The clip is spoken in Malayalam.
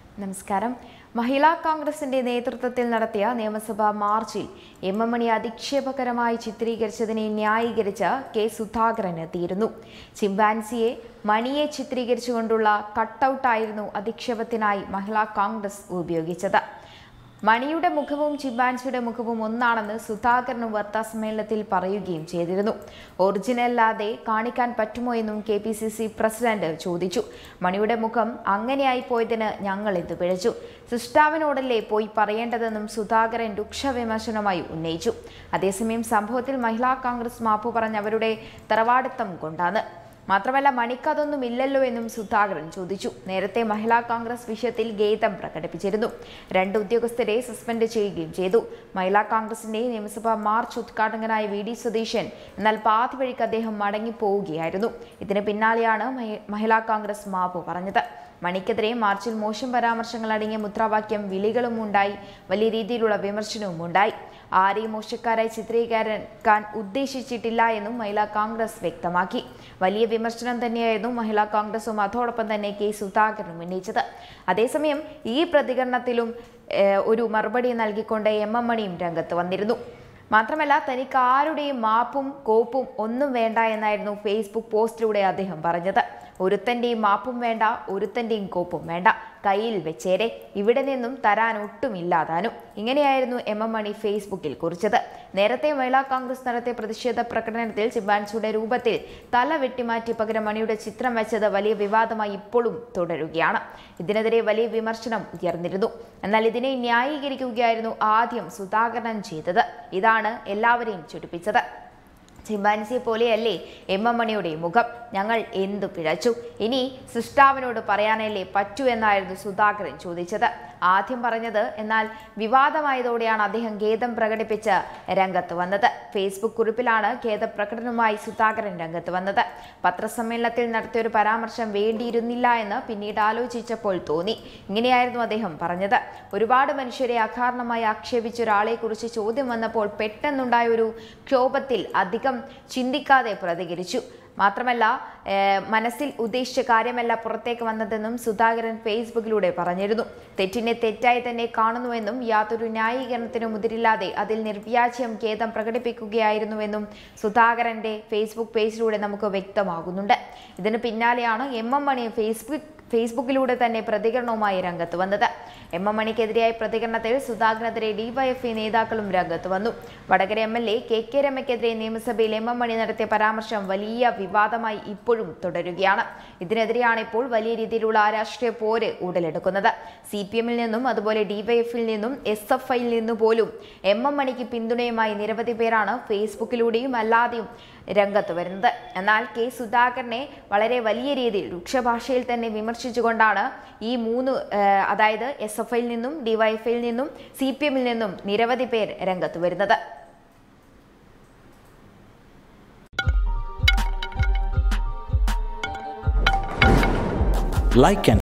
നമസ്കാരം മഹിളാ കോൺഗ്രസിന്റെ നേതൃത്വത്തിൽ നടത്തിയ നിയമസഭാ മാർച്ചിൽ എം എം മണി അധിക്ഷേപകരമായി ചിത്രീകരിച്ചതിനെ ന്യായീകരിച്ച് കെ സുധാകരൻ എത്തിയിരുന്നു ചിമ്പാൻസിയെ മണിയെ ചിത്രീകരിച്ചുകൊണ്ടുള്ള കട്ടൌട്ടായിരുന്നു അധിക്ഷേപത്തിനായി മഹിളാ കോൺഗ്രസ് ഉപയോഗിച്ചത് മണിയുടെ മുഖവും ചിമ്പാൻസിയുടെ മുഖവും ഒന്നാണെന്ന് സുധാകരനും വാർത്താസമ്മേളനത്തിൽ പറയുകയും ചെയ്തിരുന്നു ഒറിജിനല്ലാതെ കാണിക്കാൻ പറ്റുമോ എന്നും K P C C president ചോദിച്ചു മണിയുടെ മുഖം അങ്ങനെയായി പോയതിന് ഞങ്ങൾ ഇത് പിഴച്ചു സൃഷ്ടാവിനോടല്ലേ പോയി പറയേണ്ടതെന്നും സുധാകരൻ രൂക്ഷ വിമർശനമായി ഉന്നയിച്ചു അതേസമയം സംഭവത്തിൽ മഹിളാ കോൺഗ്രസ് മാപ്പു പറഞ്ഞ അവരുടെ തറവാടിത്തം കൊണ്ടാണ് മാത്രമല്ല മണിക്കതൊന്നും ഇല്ലല്ലോ എന്നും സുധാകരൻ ചോദിച്ചു നേരത്തെ മഹിളാ കോൺഗ്രസ് വിഷയത്തിൽ ഖേദം പ്രകടിപ്പിച്ചിരുന്നു രണ്ട് ഉദ്യോഗസ്ഥരെ സസ്പെൻഡ് ചെയ്യുകയും ചെയ്തു മഹിളാ കോൺഗ്രസിന്റെ നിയമസഭാ മാർച്ച് ഉദ്ഘാടകനായ വി ഡി സതീശൻ എന്നാൽ പാതി വഴിക്ക് അദ്ദേഹം മടങ്ങിപ്പോവുകയായിരുന്നു ഇതിന് പിന്നാലെയാണ് മഹി- മഹിളാ കോൺഗ്രസ് മാപ്പ് പറഞ്ഞത് മണിക്കെതിരെ മാർച്ചിൽ മോശം പരാമർശങ്ങൾ അടങ്ങിയ മുദ്രാവാക്യം വിളികളും ഉണ്ടായി വലിയ രീതിയിലുള്ള വിമർശനവും ഉണ്ടായി ആരെയും മോശക്കാരായി ചിത്രീകരിക്കാൻ ഉദ്ദേശിച്ചിട്ടില്ല എന്നും മഹിളാ കോൺഗ്രസ് വ്യക്തമാക്കി വലിയ വിമർശനം തന്നെയായിരുന്നു മഹിളാ കോൺഗ്രസും അതോടൊപ്പം തന്നെ കെ സുധാകരനും ഉന്നയിച്ചത് അതേസമയം ഈ പ്രതികരണത്തിലും ഏഹ്, ഒരു മറുപടി നൽകിക്കൊണ്ട് എം എം മണിയും രംഗത്ത് വന്നിരുന്നു മാത്രമല്ല തനിക്ക് ആരുടെയും മാപ്പും കോപ്പും ഒന്നും വേണ്ട എന്നായിരുന്നു ഫേസ്ബുക്ക് പോസ്റ്റിലൂടെ അദ്ദേഹം പറഞ്ഞത് ഒരുത്തൻ്റെയും മാപ്പും വേണ്ട ഒരുത്തൻ്റെയും കോപ്പും വേണ്ട കയ്യിൽ വെച്ചേരെ ഇവിടെ നിന്നും തരാൻ ഒട്ടുമില്ലാതാനും ഇങ്ങനെയായിരുന്നു എം എം മണി ഫേസ്ബുക്കിൽ കുറിച്ചത് നേരത്തെ മഹിളാ കോൺഗ്രസ് നടത്തിയ പ്രതിഷേധ പ്രകടനത്തിൽ ചിമ്പാൻസിയുടെ രൂപത്തിൽ തല വെട്ടിമാറ്റി പകരം മണിയുടെ ചിത്രം വെച്ചത് വലിയ വിവാദമായി ഇപ്പോഴും തുടരുകയാണ് ഇതിനെതിരെ വലിയ വിമർശനം ഉയർന്നിരുന്നു എന്നാൽ ഇതിനെ ന്യായീകരിക്കുകയായിരുന്നു ആദ്യം സുധാകരൻ ചെയ്തത് ഇതാണ് എല്ലാവരെയും ചുടിപ്പിച്ചത് ചിമ്പാൻസിയെ പോലെയല്ലേ എം എം മണിയുടെ മുഖം ഞങ്ങൾ എന്തു പിഴച്ചു ഇനി സൃഷ്ടാവിനോട് പറയാനല്ലേ പറ്റൂ എന്നായിരുന്നു സുധാകരൻ ചോദിച്ചത് ആദ്യം പറഞ്ഞത് എന്നാൽ വിവാദമായതോടെയാണ് അദ്ദേഹം ഖേദം പ്രകടിപ്പിച്ച് രംഗത്ത് വന്നത് ഫേസ്ബുക്ക് കുറിപ്പിലാണ് ഖേദപ്രകടനവുമായി സുധാകരൻ രംഗത്ത് വന്നത് പത്രസമ്മേളനത്തിൽ നടത്തിയ ഒരു പരാമർശം വേണ്ടിയിരുന്നില്ല എന്ന് പിന്നീട് ആലോചിച്ചപ്പോൾ തോന്നി ഇങ്ങനെയായിരുന്നു അദ്ദേഹം പറഞ്ഞത് ഒരുപാട് മനുഷ്യരെ അകാരണമായി ആക്ഷേപിച്ച ഒരാളെക്കുറിച്ച് ചോദ്യം വന്നപ്പോൾ പെട്ടെന്നുണ്ടായ ഒരു ക്ഷോഭത്തിൽ അധികം ചിന്തിക്കാതെ പ്രതികരിച്ചു മാത്രമല്ല ഏഹ്, മനസ്സിൽ ഉദ്ദേശിച്ച കാര്യമല്ല പുറത്തേക്ക് വന്നതെന്നും സുധാകരൻ ഫേസ്ബുക്കിലൂടെ പറഞ്ഞിരുന്നു തെറ്റിനെ തെറ്റായി തന്നെ കാണുന്നുവെന്നും യാതൊരു ന്യായീകരണത്തിനും മുതിരില്ലാതെ അതിൽ നിർവ്യാജ്യം ഖേദം പ്രകടിപ്പിക്കുകയായിരുന്നുവെന്നും സുധാകരന്റെ ഫേസ്ബുക്ക് പേജിലൂടെ നമുക്ക് വ്യക്തമാകുന്നുണ്ട് ഇതിന് പിന്നാലെയാണ് എം എം മണി ഫേസ്ബുക്ക് ഫേസ്ബുക്കിലൂടെ തന്നെ പ്രതികരണവുമായി രംഗത്ത് വന്നത് എം എം മണിക്കെതിരായ പ്രതികരണത്തിൽ സുധാകരനെതിരെ ഡിവൈഎഫ്ഐ നേതാക്കളും രംഗത്ത് വന്നു Vadakara M L A K K രമയ്ക്കെതിരെ നിയമസഭയിൽ എം എം മണി നടത്തിയ പരാമർശം വലിയ വിവാദമായി ഇപ്പോഴും തുടരുകയാണ് ഇതിനെതിരെയാണ് ഇപ്പോൾ വലിയ രീതിയിലുള്ള രാഷ്ട്രീയ പോര് ഉടലെടുക്കുന്നത് സി പി എമ്മിൽ നിന്നും അതുപോലെ ഡിവൈഎഫിൽ നിന്നും എസ് എഫ് ഐയിൽ നിന്നു പോലും എം എം മണിക്ക് പിന്തുണയുമായി നിരവധി പേരാണ് ഫേസ്ബുക്കിലൂടെയും അല്ലാതെയും രംഗത്ത് വരുന്നത് എന്നാൽ കെ സുധാകരനെ വളരെ വലിയ രീതിയിൽ രൂക്ഷഭാഷയിൽ തന്നെ വിമർശിച്ചുകൊണ്ടാണ് ഈ മൂന്ന് ഏഹ്, അതായത് എസ് എഫ് ഐയിൽ നിന്നും ഡിവൈഎഫ്ഐയിൽ നിന്നും സി പി എമ്മിൽ നിന്നും നിരവധി പേർ രംഗത്ത് വരുന്നത് like and